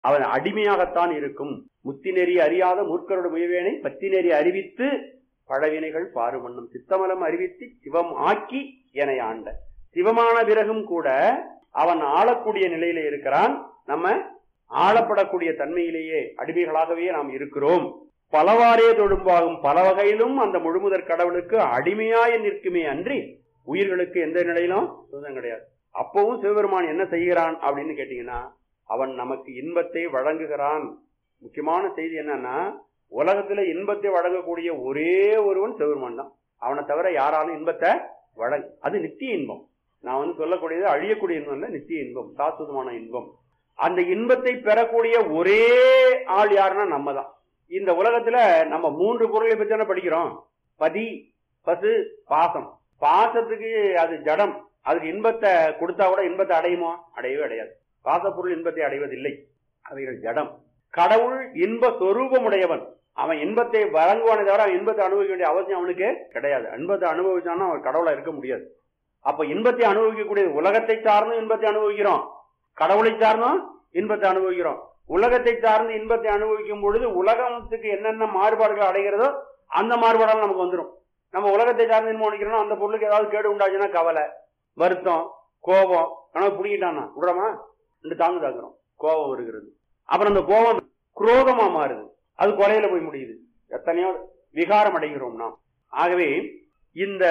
அவன் அடிமையாகத்தான் இருக்கும் முத்தி நெறி அறியாத மூர்க்கரோட முயவேனை பத்தி நெறி அறிவித்து பழவினைகள் பாருமண்ணும் சித்தமலம் அறிவித்து சிவம் ஆக்கி என ஆண்ட சிவமான பிறகும் கூட அவன் ஆளக்கூடிய நிலையில இருக்கிறான் நம்ம ஆளப்படக்கூடிய தன்மையிலேயே அடிமைகளாகவே நாம் இருக்கிறோம் பலவாறே தொழும்பாகும் பல வகையிலும் அந்த முழுமுதற் கடவுளுக்கு அடிமையாய் நிற்குமே அன்றி உயிர்களுக்கு எந்த நிலையிலும் சுதந்திரம் கிடையாது அப்பவும் சிவபெருமான் என்ன செய்கிறான் அப்படின்னு கேட்டீங்கன்னா அவன் நமக்கு இன்பத்தை வழங்குகிறான் முக்கியமான செய்தி என்னன்னா உலகத்துல இன்பத்தை வழங்கக்கூடிய ஒரே ஒருவன் சிவபெருமான் தான் அவனை தவிர யாராலும் இன்பத்தை வழங்க அது நித்திய இன்பம் நான் வந்து சொல்லக்கூடியது அழியக்கூடிய இன்பம் இல்ல நித்திய இன்பம் சாஸ்வதமான இன்பம் அந்த இன்பத்தை பெறக்கூடிய ஒரே ஆள் யாருன்னா நம்ம தான் இந்த உலகத்துல நம்ம மூன்று பொருளை பத்தி தானே படிக்கிறோம் பதி பசு பாசம் பாசத்துக்கு அது ஜடம் அதுக்கு இன்பத்தை கொடுத்தா கூட இன்பத்தை அடையுமா அடையவே அடையாது பாசப்பொருள் இன்பத்தை அடைவதில்லை அவைகள் ஜடம் கடவுள் இன்ப சொரூபமுடையவன் அவன் இன்பத்தை வழங்குவானே தவிர அவன் இன்பத்தை அனுபவிக்க வேண்டிய அவசியம் அவனுக்கு கிடையாது இன்பத்தை அனுபவிச்சான்னா அவன் கடவுளா இருக்க முடியாது அப்ப இன்பத்தை அனுபவிக்கக்கூடிய உலகத்தை சார்ந்தும் இன்பத்தை அனுபவிக்கிறோம் கடவுளை சார்ந்தும் இன்பத்தை அனுபவிக்கிறோம் உலகத்தை சார்ந்து இன்பத்தை அனுபவிக்கும் பொழுது உலகத்துக்கு என்னென்ன மாறுபாடுகள் அடைகிறதோ அந்த மாறுபாடால் நமக்கு வந்துடும் நம்ம உலகத்தை சார்ந்து இன்பம் அனுபவிக்கிறோம் அந்த பொருளுக்கு ஏதாவது கேடு உண்டாச்சுன்னா கவலை வருத்தம் கோபம் கனவு பிடிக்கிட்டானா விடுறோமா ரெண்டு தாங்கு தாக்குறோம் கோபம் வருகிறது அப்புறம் அந்த கோபம் குரோதமா மாறுது அது கொலையில போய் முடியுது எத்தனையோ விகாரம் அடைகிறோம் நாம் ஆகவே இந்த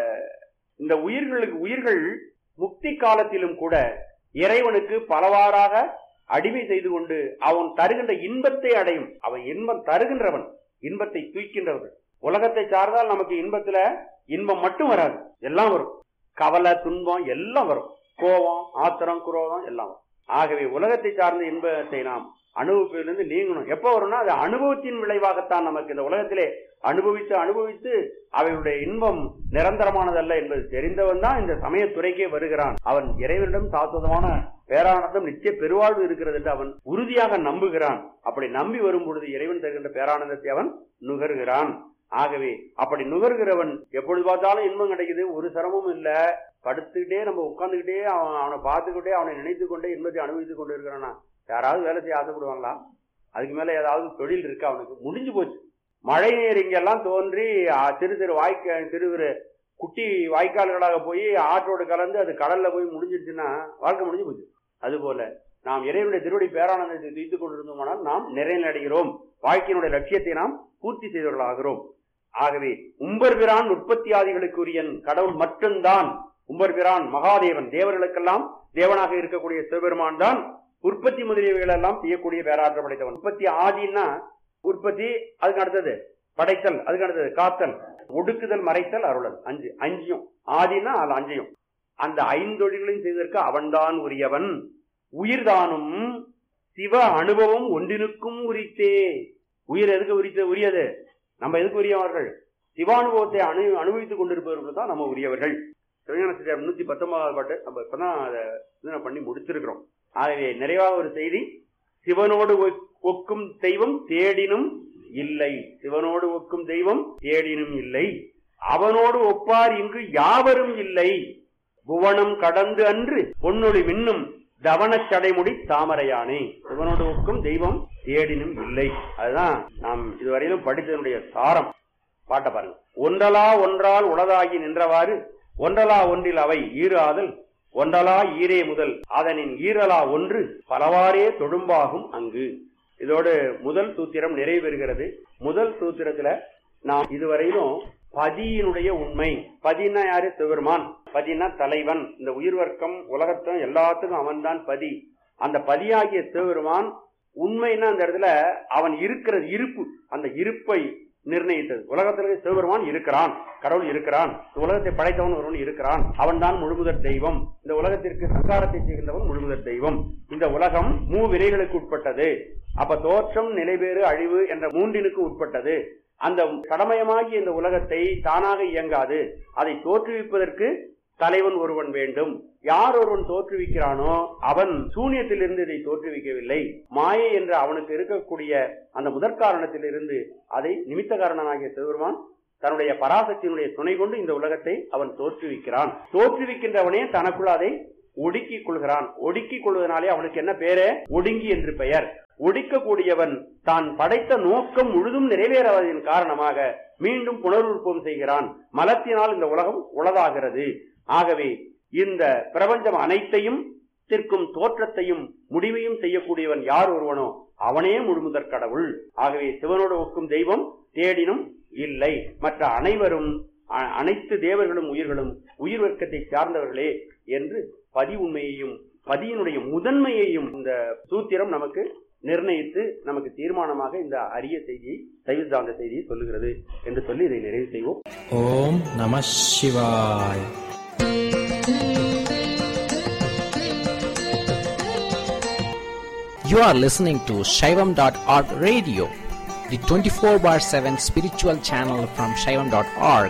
இந்த உயிர்களுக்கு உயிர்கள் முக்தி காலத்திலும் கூட இறைவனுக்கு பலவாறாக அடிமை செய்து கொண்டு அவன் தருகின்ற இன்பத்தை அடையும் அவன் இன்பம் தருகின்றவன் இன்பத்தை தூக்கின்றவர்கள் உலகத்தை சார்ந்தால் நமக்கு இன்பத்துல இன்பம் மட்டும் வராது எல்லாம் வரும் கவலை துன்பம் எல்லாம் வரும் கோபம் ஆத்திரம் குரோதம் எல்லாம் வரும் ஆகவே உலகத்தை சார்ந்த இன்பத்தை நாம் அனுபவிப்பிலிருந்து நீங்கணும் எப்ப வரும்னா அது அனுபவத்தின் விளைவாகத்தான் நமக்கு இந்த உலகத்திலே அனுபவித்து அனுபவித்து அவையுடைய இன்பம் நிரந்தரமானதல்ல என்பது தெரிந்தவன் தான் இந்த சமயத்துறைக்கே வருகிறான் அவன் இறைவனிடம் சாஸ்வதமான பேரானந்தம் நிச்சய பெருவாழ்வு இருக்கிறது என்று அவன் உறுதியாக நம்புகிறான் அப்படி நம்பி வரும் பொழுது இறைவன் தருகின்ற பேரானந்தத்தை அவன் நுகர்கிறான் ஆகவே அப்படி நுகர்கிறவன் எப்பொழுது பார்த்தாலும் இன்பம் கிடைக்குது ஒரு சிரமமும் இல்ல படுத்துக்கிட்டே நம்ம உட்கார்ந்துக்கிட்டே அவன் அவனை பார்த்துக்கிட்டே அவனை நினைத்து கொண்டே இன்பத்தை அனுபவித்துக் கொண்டு இருக்கிறானா யாராவது வேலை செய்ய ஆசைப்படுவாங்களா அதுக்கு மேல ஏதாவது தொழில் இருக்கா அவனுக்கு முடிஞ்சு போச்சு மழை நீர் இங்கெல்லாம் தோன்றி ஆ, சிறு சிறு வாய்க்க சிறு சிறு குட்டி வாய்க்கால்களாக போய் ஆற்றோடு கலந்து அது கடல்ல போய் முடிஞ்சிருச்சுன்னா வாழ்க்கை முடிஞ்சு போச்சு அதுபோல நாம் இறைவனுடைய திருவடி பேரானந்தத்தை துய்த்துக் கொண்டிருந்தோமானால் நாம் நிறைநடைகிறோம் வாழ்க்கையினுடைய லட்சியத்தை நாம் பூர்த்தி செய்தவர்களாகிறோம் ஆகவே உம்பர்பிரான் உற்பத்தியாதிகளுக்குரியன் கடவுள் மட்டும்தான் உம்பர்பிரான் மகாதேவன் தேவர்களுக்கெல்லாம் தேவனாக இருக்கக்கூடிய சிவபெருமான் தான் உற்பத்தி முதலியவைகள் எல்லாம் செய்யக்கூடிய பேராற்றல் படைத்தவன் உற்பத்தி ஆதின்னா உற்பத்தி அதுக்கு அடுத்தது படைத்தல் அதுக்கு அடுத்தது காத்தல் ஒடுக்குதல் மறைத்தல் அருளல் அஞ்சு அஞ்சியும் ஆதினா அது அஞ்சையும் அந்த ஐந்தொழில்களையும் செய்வதற்கு அவன்தான் உரியவன் உயிர்தானும் சிவ அனுபவம் ஒன்றினுக்கும் உரித்தே உயிர் எதுக்கு உரித்த உரியது நம்ம எதுக்கு உரியவர்கள் சிவானுபவத்தை அனு அனுபவித்துக் கொண்டிருப்பவர்கள் தான் நம்ம உரியவர்கள் சிவஞான சித்தியார் நூத்தி பத்தொன்பதாவது பாட்டு நம்ம இப்பதான் அதை சிந்தனை பண்ணி முடிச்சிருக்கிறோம் ஆகவே நிறைவாக ஒரு செய்தி சிவனோடு ஒ- ஒக்கும் தெய்வம் தேடினும் இல்லை சிவனோடு ஒக்கும் தெய்வம் தேடினும் இல்லை அவனோடு ஒப்பார் இங்கு யாவரும் இல்லை புவனம் கடந்து அன்று பொன்னொழி மின்னும் தவனச் சடைமுடி தாமரையானே சிவனோடு ஒக்கும் தெய்வம் தேடினும் இல்லை அதுதான் நாம் இதுவரையிலும் படித்ததனுடைய சாரம் பாட்ட பாருங்க ஒன்றலா ஒன்றால் உளதாகி நின்றவாறு ஒன்றலா ஒன்றில் அவை ஈறு ஆதல் ஒன்றலா ஈரே முதல் அதனின் ஈரலா ஒன்று பலவாறே தொழும்பாகும் அங்கு இதோடு முதல் சூத்திரம் நிறைவு பெறுகிறது முதல் சூத்திரத்துல நாம் இதுவரையிலும் பதியினுடைய உண்மை பதினா யாரு சிவபெருமான் பதினா தலைவன் இந்த உயிர் வர்க்கம் உலகத்தும் எல்லாத்துக்கும் அவன்தான் பதி அந்த பதியாகிய சிவபெருமான் உண்மைன்னா அந்த இடத்துல அவன் இருக்கிறது இருப்பு அந்த இருப்பை நிர்ணயித்தது உலகத்திலே சிவபெருமான் இருக்கிறான் கடவுள் இருக்கிறான் இந்த உலகத்தை படைத்தவன் ஒருவன் இருக்கிறான் அவன்தான் முழுமுதற் தெய்வம் இந்த உலகத்திற்கு சங்காரத்தை செய்கின்றவன் முழுமுதற் தெய்வம் இந்த உலகம் மூ வினைகளுக்கு உட்பட்டது அப்ப தோற்றம் நிலைபேறு அழிவு என்ற மூன்றினுக்கு உட்பட்டது அந்த கடமயமாகிய இந்த உலகத்தை தானாக இயங்காது அதை தோற்றுவிப்பதற்கு தலைவன் ஒருவன் வேண்டும் யார் ஒருவன் தோற்றுவிக்கிறானோ அவன் சூனியத்திலிருந்து இதை தோற்றுவிக்கவில்லை மாயை என்ற அவனுக்கு இருக்கக்கூடிய அந்த முதற்காரணத்திலிருந்து அதை நிமித்த காரணனாகிய சிவபெருமான் தன்னுடைய பராசக்தியினுடைய துணை கொண்டு இந்த உலகத்தை அவன் தோற்றுவிக்கிறான் தோற்றுவிக்கின்றவனே தனக்குள் அதை ஒடுக்கிக் கொள்கிறான் ஒடுக்கிக் கொள்வதனாலே அவனுக்கு என்ன பேரு ஒடுங்கி என்று பெயர் ஒடுக்கக்கூடியவன் தான் படைத்த நோக்கம் முழுதும் நிறைவேறாததின் காரணமாக மீண்டும் புனருற்பம் செய்கிறான் மலத்தினால் இந்த உலகம் உளதாகிறது ஆகவே இந்த பிரபஞ்சம் அனைத்தையும் திற்கும் தோற்றத்தையும் முடிவையும் செய்யக்கூடியவன் யார் ஒருவனோ அவனே முழுமுதற் கடவுள் ஆகவே சிவனோடு ஒக்கும் தெய்வம் தேடினும் இல்லை மற்ற அனைவரும் அ- அனைத்து தேவர்களும் உயிர்களும் உயிர் வர்க்கத்தை சார்ந்தவர்களே என்று பதி உண்மையையும் பதியினுடைய முதன்மையையும் இந்த சூத்திரம் நமக்கு நிர்ணயித்து நமக்கு தீர்மானமாக இந்த அரிய செய்தியை சைவ சித்தாந்த செய்தியை சொல்லுகிறது என்று சொல்லி இதை நிறைவு செய்வோம் ஓம் நம சிவாய் You are listening to Shaivam.org radio, the 24 bar 7 spiritual channel from Shaivam.org.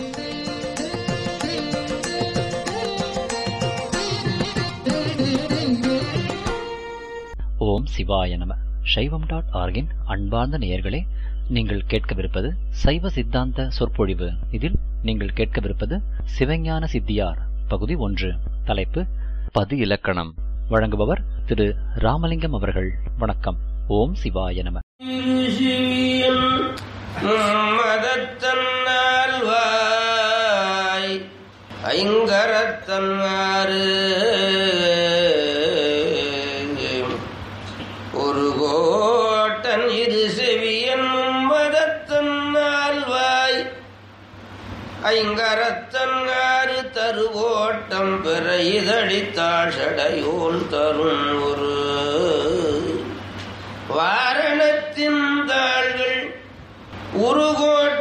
ஓம் சிவாய நம சைவம் டாட் ஆர்கின் அன்பார்ந்த நேயர்களே நீங்கள் கேட்கவிருப்பது சைவ சித்தாந்த சொற்பொழிவு இதில் நீங்கள் கேட்கவிருப்பது சிவஞான சித்தியார் பகுதி ஒன்று தலைப்பு பது இலக்கணம் வழங்குபவர் திரு ராமலிங்கம் அவர்கள் வணக்கம் ஓம் சிவாய நம மதத்தன்னால்வாய் ஐங்கரத்தன்னாறு ஒரு கோட்டன் இது செவியன் மதத்தன்னால்வாய் ஐங்கரத்தன்னாறு தருவோட்டம் பெற இதழித்தாள் சடையோன் தரும் ஒரு வாரணத்தின் தாள்கள் உருகோட்ட